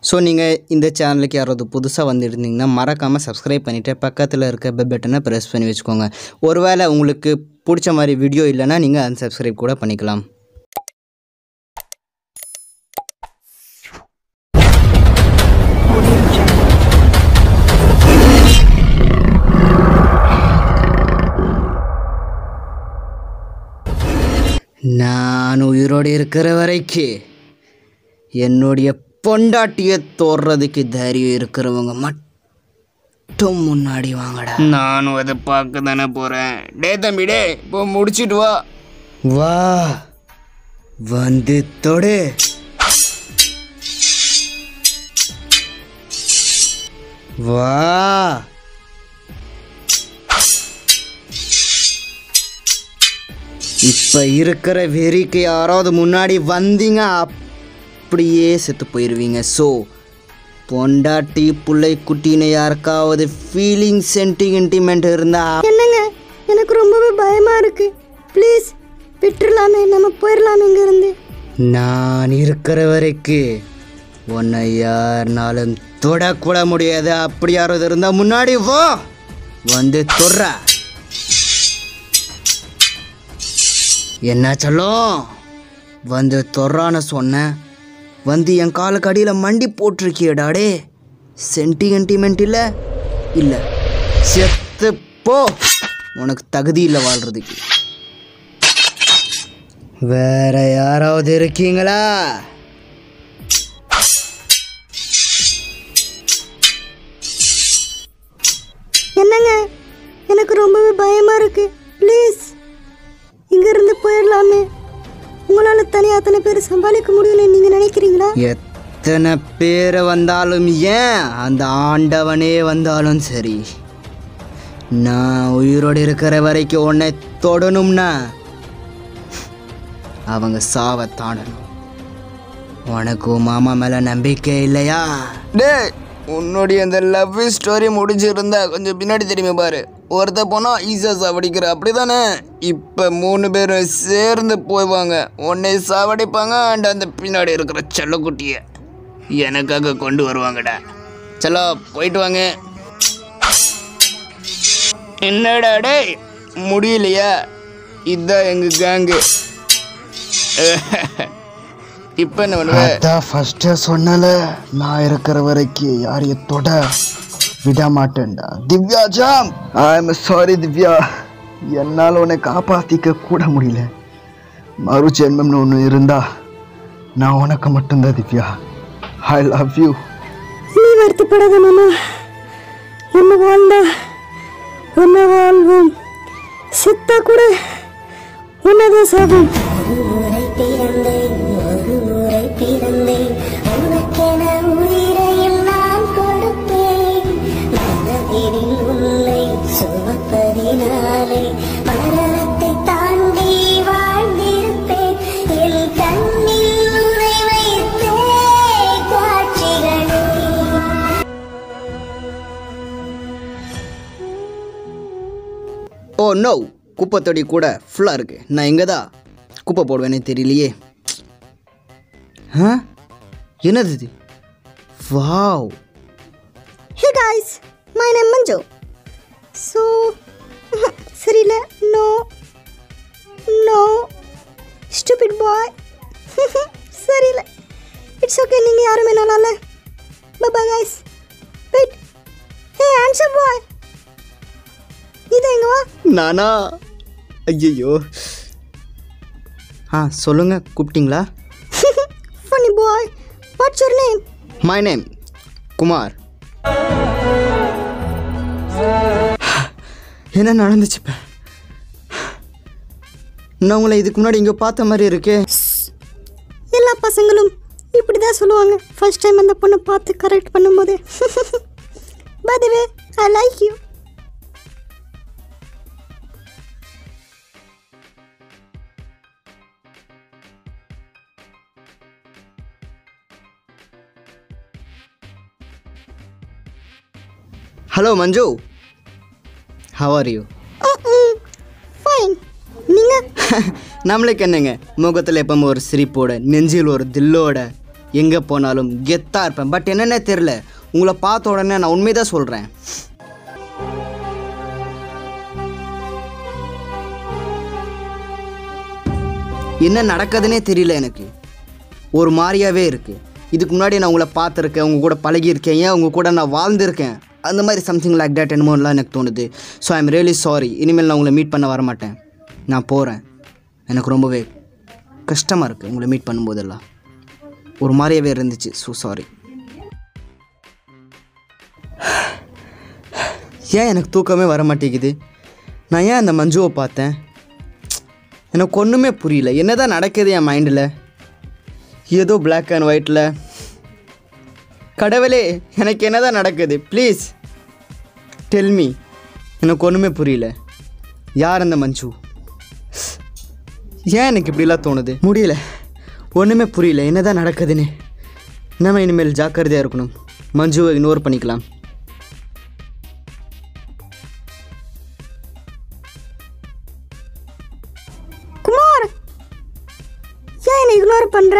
so நீங்கள் இந்த சேனலுக்கு யாராவது புதுசாக வந்துருந்தீங்கன்னா மறக்காமல் சப்ஸ்கிரைப் பண்ணிவிட்டு பக்கத்தில் இருக்க பெல் பட்டனை ப்ரெஸ் பண்ணி வச்சுக்கோங்க ஒருவேளை உங்களுக்கு பிடிச்ச மாதிரி வீடியோ இல்லைன்னா நீங்கள் unsubscribe கூட பண்ணிக்கலாம் நான் உயிரோடு இருக்கிற வரைக்கும் என்னுடைய பொண்டாட்டியை தோடுறதுக்கு தைரியம் இருக்கிறவங்க மட்டும் முன்னாடி வாங்கடா நானும் அதை பார்க்க தானே போகிறேன் டே தம்பி டே இப்போ முடிச்சிட்டு வா வா வந்து தொடு வா இப்ப இருக்கிற வெறிக்கு யாராவது முன்னாடி வந்தீங்க அப்படியே செத்து போயிடுவீங்க ஸோ பொண்டாட்டி புள்ளை குட்டின்னு யாருக்காவது ஃபீலிங் சென்டிமெண்ட் இருந்தா என்னங்க எனக்கு ரொம்பவே பயமா இருக்கு ப்ளீஸ் விட்டுறலாமே நம்ம போயிடலாமே இங்கிருந்து நான் இருக்கிற வரைக்கும் உன்னை யாருனாலும் தொடக்கூட முடியாது அப்படி யாராவது இருந்தா முன்னாடி வா வந்து தொடுற என்ன சொல்லும் வந்து தொறான்னு சொன்னேன் வந்து என் காலுக்கு அடியில் மண்டி போட்டிருக்கியடாடே சென்டிமெண்ட் இல்லை இல்லை செத்து போ உனக்கு தகுதி இல்லை வாழ்றதுக்கு வேற யாராவது இருக்கீங்களா என்னங்க எனக்கு ரொம்பவே பயமா இருக்கு ப்ளீஸ் இங்கிருந்து போயிடலாமே உங்களால் தனியாக அத்தனை பேர் சமாளிக்க முடியும்னு நீங்கள் நினைக்கிறீங்களா எத்தனை பேர் வந்தாலும் ஏன் அந்த ஆண்டவனே வந்தாலும் சரி நான் உயிரோடு இருக்கிற வரைக்கும் உன்னை தொடணும்னா அவங்க சாவை தாண்டணும் உனக்கு உன் மாமா மேலே நம்பிக்கை இல்லையா டே உன்னுடைய அந்த லவ் ஸ்டோரி முடிஞ்சிருந்தா கொஞ்சம் பின்னாடி திரும்பி பாரு ஒருத்த போனால் ஈஸா சாவடிக்கிற அப்படி தானே இப்போ மூணு பேரும் சேர்ந்து போய்வாங்க உன்னை சாவடிப்பாங்க அண்ட் அந்த பின்னாடி இருக்கிற செல்லக்குட்டியை எனக்காக கொண்டு வருவாங்கடா செல்லோ போயிட்டு வாங்க என்னடா டேய் முடியலையா இதுதான் எங்கள் கேங்கு இப்போ என்ன பண்ணுவ அதான் ஃபர்ஸ்டே சொன்னல நான் இருக்கிற வரைக்கும் யாரையும் தொட விட மாட்டேன்டா திவ்யா ஜாம் ஐ எம் சாரி திவ்யா என்னால் உன்னை காப்பாற்றிக்க கூட முடியல மறு ஜென்மம்னு ஒன்று இருந்தா நான் உனக்கு மட்டும்தான் திவ்யா ஐ லவ் யூ நீ வருத்தப்படாத மாமா நம்ம வாழ்ந்தா ஒன்ன வாழ்வோம் செத்தா கூட ஒன்னதான் சாகும் முறை பிறந்தேன் ஒரு முறை பிறந்தேன் உனக்கென உயிரையும் நான் கொடுப்பேன் மனதில் உன்னை சுமப்பதினாலே மரணத்தை தாண்டி வாழ்ந்திருப்பேன் என் கண்ணில் உன்னை வைத்தே காட்சிகளே ஓ நோ குப்பை தொடி கூட ஃபுல்லாக இருக்கு நான் எங்கே தான் குப்பை போடுவேனே தெரியலையே ஆ என்னது இது wow hey guys my name Manju so சரியில்லை நோ நோ ஸ்டூபிட் பாய் சரியில்லை இட்ஸ் ஓகே நீங்கள் யாருமே நல்லா இல்லை பபா guys wait hey answer boy இது எங்க வா நானா ஐயோ ஆ சொல்லுங்கள் கூப்பிட்டீங்களா funny boy what's your name my name Kumar என்ன நடந்துச்சு இப்போ நான் உங்களை இதுக்கு முன்னாடி இங்கே பார்த்த மாதிரி இருக்கே எல்லா பசங்களும் இப்படி தான் சொல்லுவாங்க ஃபர்ஸ்ட் டைம் அந்த பொண்ணை பார்த்து கரெக்ட் பண்ணும்போது by the way I like you hello Manju how are you fine நீங்கள் நம்மளுக்கு என்னங்க முகத்தில் எப்பவும் ஒரு சிரிப்போட நெஞ்சில் ஒரு தில்லோட எங்கே போனாலும் கெத்தாக இருப்பேன் பட் என்னென்ன தெரில உங்களை பார்த்த உடனே நான் உண்மைதான் சொல்கிறேன் என்ன நடக்குதுன்னே தெரியல எனக்கு ஒரு மாதிரியாவே இருக்குது இதுக்கு முன்னாடி நான் உங்களை பார்த்துருக்கேன் உங்க கூட பழகியிருக்கேன் ஏன் உங்க கூட நான் வாழ்ந்திருக்கேன் அந்த மாதிரி சம்திங் லைக் தட் என்னமோலாம் எனக்கு தோணுது so I am really sorry இனிமேல் நான் உங்களை மீட் பண்ண வர மாட்டேன் நான் போகிறேன் எனக்கு ரொம்பவே கஷ்டமாக இருக்குது உங்களை மீட் பண்ணும்போதெல்லாம் ஒரு மாதிரியாவே இருந்துச்சு ஸோ சாரி ஏன் எனக்கு தூக்கமே வர மாட்டேங்குது நான் ஏன் அந்த மஞ்சுவை பார்த்தேன் எனக்கு ஒன்றுமே புரியல என்னதான் நடக்குது என் மைண்டில் ஏதோ Black அண்ட் ஒயிட்டில் கடவுளே எனக்கு என்னதான் நடக்குது ப்ளீஸ் டெல்மி எனக்கு ஒன்றுமே புரியல யார் அந்த மஞ்சு ஏன் எனக்கு இப்படிலாம் தோணுது முடியல ஒன்றுமே புரியல என்னதான் நடக்குதுன்னு நம்ம இனிமேல் ஜாக்கிரதையாக இருக்கணும் மஞ்சுவை இக்னோர் பண்ணிக்கலாம் குமார் ஏன் என்னை இக்னோர் பண்ற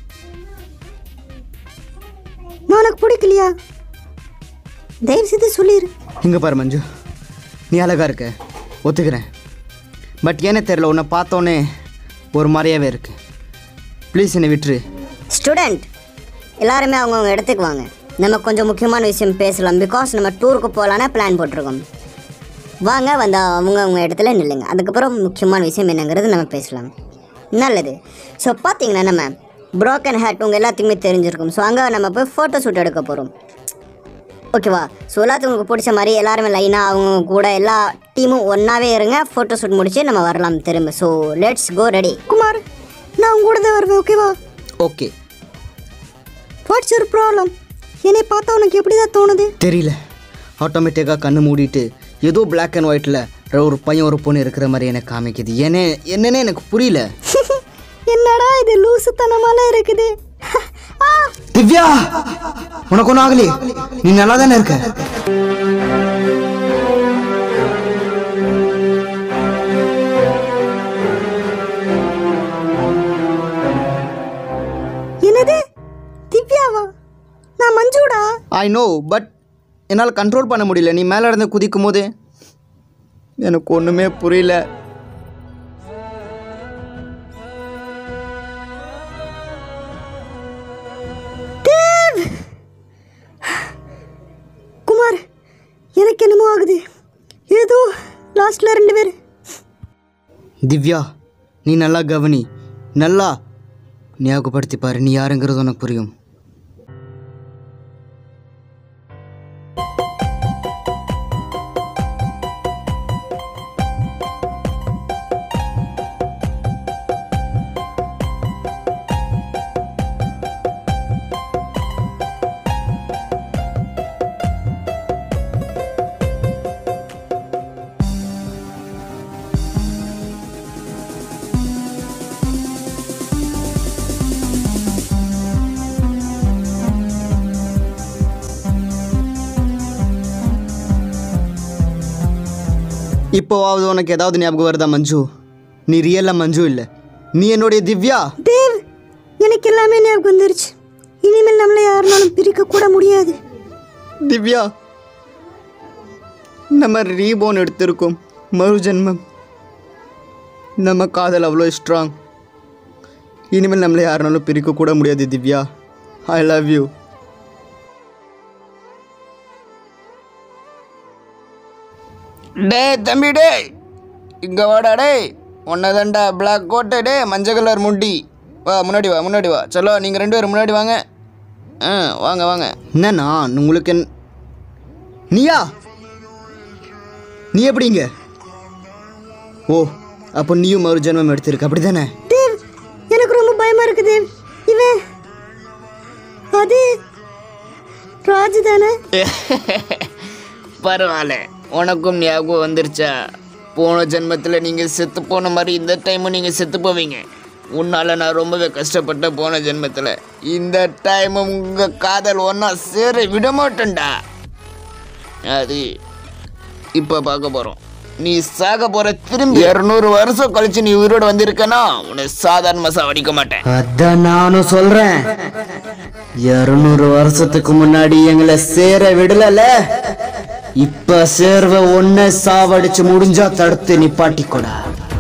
நான் உனக்கு பிடிக்கலையா தயவு செய்து சொல்லிடு இங்கே பாரு மஞ்சு நீ அழகா இருக்க ஒத்துக்கிறேன் பட் ஏனே தெரில உன்னை பார்த்தோன்னே ஒரு மாதிரியாவே இருக்கு ப்ளீஸ் என்னை விட்டுரு ஸ்டூடெண்ட் எல்லாருமே அவங்கவுங்க இடத்துக்கு வாங்க நம்ம கொஞ்சம் முக்கியமான விஷயம் பேசலாம் பிகாஸ் நம்ம டூருக்கு போகலான்னு பிளான் போட்டிருக்கோம் வாங்க வந்து அவங்க அவங்க இடத்துல நில்லுங்க அதுக்கப்புறம் முக்கியமான விஷயம் என்னங்கிறது நம்ம பேசலாம் நல்லது ஸோ பார்த்தீங்கன்னா நம்ம ப்ரோக்கன் ஹேட் உங்கள் எல்லாத்துக்குமே தெரிஞ்சிருக்கும் ஸோ அங்கே நம்ம போய் ஃபோட்டோ ஷூட் எடுக்க போகிறோம் ஓகேவா ஸோ எல்லாத்துக்கும் உங்களுக்கு பிடிச்ச மாதிரி எல்லாருமே லைனாக அவங்க கூட எல்லா டீமும் ஒன்றாவே இருங்க ஃபோட்டோ ஷூட் முடிச்சு நம்ம வரலாம் திரும்ப so let's go ready Kumar நான் உங்க கூட தான் வருவேன் ஓகேவா ஓகே வாட்ஸ் யுவர் ப்ராப்ளம் என்னை பார்த்தா உனக்கு எப்படி தான் தோணுது தெரியல ஆட்டோமேட்டிக்காக கண்ணு மூடிட்டு ஏதோ Black அண்ட் ஒயிட்டில் ஒரு பையன் ஒரு பொண்ணு இருக்கிற மாதிரி எனக்கு காமிக்குது ஏன்னே என்னன்னே எனக்கு புரியல என்னடா இது லூசுத்தனமாலாம் இருக்குது ஆ திவ்யா உனக்கு ஒன்றும் ஆகலையே நீ நல்லா தானே இருக்க என்னது திவ்யாவா நான் மஞ்சுடா ஐ நோ பட் என்னால் கண்ட்ரோல் பண்ண முடியல நீ மேலே இருந்து குதிக்கும் போது எனக்கு ஒன்றுமே புரியல குமார் எனக்கு என்னமோ ஆகுது ஏதோ லாஸ்ட்ல ரெண்டு பேர் திவ்யா நீ நல்லா கவனி நல்லா ஞாபகப்படுத்தி பாரு நீ யாருங்கிறது உனக்கு புரியும் இப்போவாவது உனக்கு ஏதாவது ஞாபகம் வருதா மஞ்சு நீ ரியலாக மஞ்சு இல்லை நீ என்னுடைய திவ்யா தேவ் எனக்கு எல்லாமே ஞாபகம் வந்துருச்சு இனிமேல் நம்மளை யாருனாலும் பிரிக்க கூட முடியாது திவ்யா நம்ம ரீபோன் எடுத்திருக்கோம் மறு ஜென்மம் நம்ம காதல் அவ்வளோ ஸ்ட்ராங் இனிமேல் நம்மளை யாருனாலும் பிரிக்க கூட முடியாது திவ்யா ஐ லவ் யூ டேய் தம்பி டேய் இங்கே வாடா டேய் உன்னதாண்டா பிளாக் கோட்டை டே மஞ்சள் கலர் முட்டி வா முன்னாடி வா முன்னாடி வா சொல்லோ நீங்கள் ரெண்டு பேரும் முன்னாடி வாங்க ஆ வாங்க வாங்க என்னண்ணா உங்களுக்கு என் நீயா நீ எப்படிங்க ஓ அப்போ நீயும் மறு ஜென்மம் எடுத்திருக்க அப்படி தானே தேவ் எனக்கு ரொம்ப பயமா இருக்கு தேவ் இவன் அது ராஜு தானே பரவாயில்ல உனக்கும் ஞாபகம் வந்துருச்சா போன ஜென்மத்தில் நீங்கள் செத்து போன மாதிரி இந்த டைமும் நீங்கள் செத்து போவீங்க உன்னால் நான் ரொம்பவே கஷ்டப்பட்ட போன ஜென்மத்தில் இந்த டைமும் உங்கள் காதல் ஒன்றா சேர விட மாட்டேன்டா அது இப்போ பார்க்க போகிறோம் நீ சாக போற திரும்பி இருநூறு வருஷம் கழிச்சு நீ உயிரோட வந்திருக்கனா உன்னை சாதாரணமா சாவடிக்க மாட்டேன் அதான் நானும் சொல்றேன் இருநூறு வருஷத்துக்கு முன்னாடி எங்களை சேர விடலல இப்ப சேர்வ ஒன்ன சாவடிச்சு முடிஞ்சா தடுத்து நிப்பாட்டிக்கூடா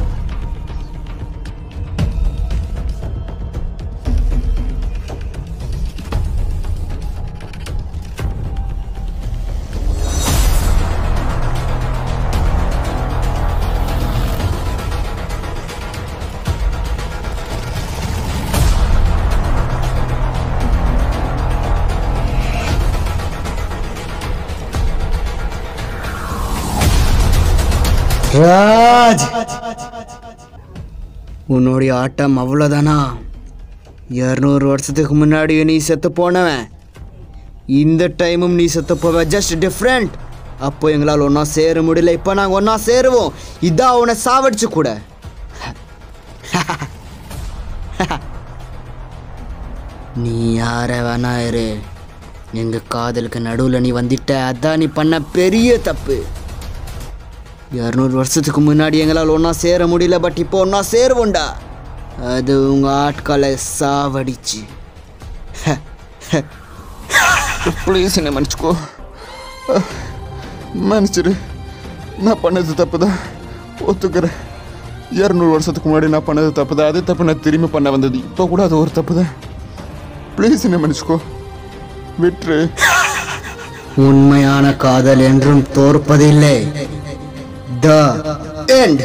ராஜ் உன்னுடைய ஆட்டம் அவ்வளோதானா இரநூறு வருஷத்துக்கு முன்னாடி நீ செத்து போனவன் இந்த டைமும் நீ செத்து போவ ஜஸ்ட் டிஃப்ரெண்ட் அப்போ எங்களால் ஒன்றா சேர முடியல இப்போ நாங்கள் ஒன்றா சேருவோம் இதான் உன்னை சாவடிச்சு கூட நீ யார வேணா இரு எங்கள் காதலுக்கு நடுவில் நீ வந்துட்ட அதான் நீ பண்ண பெரிய தப்பு இரநூறு வருஷத்துக்கு முன்னாடி எங்களால் ஒன்றா சேர முடியல பட் இப்போ ஒன்றா சேருவோண்டா அது உங்கள் ஆட்களை சாவடிச்சு ப்ளீஸ் என்னை மன்னிச்சுக்கோ அஹ், மன்னிச்சிடு நான் பண்ணது தப்பு தான் ஒத்துக்கிறேன் இரநூறு வருஷத்துக்கு முன்னாடி நான் பண்ணது தப்பு தான் அதே தப்பு நான் திரும்பி பண்ண வந்தது இப்போ கூட அது ஒரு தப்பு தான் ப்ளீஸ் என்னை மன்னிச்சுக்கோ விட்டுரு உண்மையான காதல் என்றும் தோற்பதில்லை த எண்ட்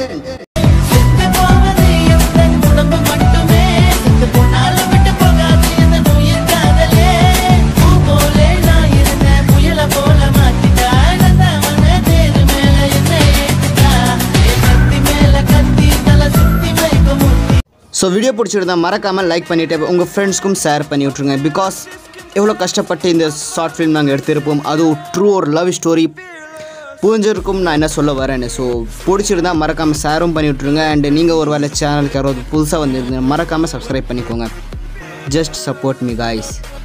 ஸோ வீடியோ பிடிச்சிருந்தா மறக்காமல் லைக் பண்ணிவிட்டு உங்கள் ஃப்ரெண்ட்ஸ்க்கும் ஷேர் பண்ணி விட்ருங்க பிகாஸ் எவ்வளோ கஷ்டப்பட்டு இந்த ஷார்ட் ஃபிலிம் நாங்கள் எடுத்திருப்போம் அதுவும் ட்ரூ ஒரு லவ் ஸ்டோரி புரிஞ்சிருக்கும் நான் என்ன சொல்ல வரேன்னு ஸோ பிடிச்சிருந்தா மறக்காமல் ஷேரும் பண்ணி விட்ருங்க அண்ட் நீங்கள் ஒரு வேலை சேனலுக்கு யாராவது புதுசாக வந்திருந்தீங்க மறக்காமல் சப்ஸ்கிரைப் பண்ணிக்கோங்க ஜஸ்ட் சப்போர்ட் மீ காய்ஸ்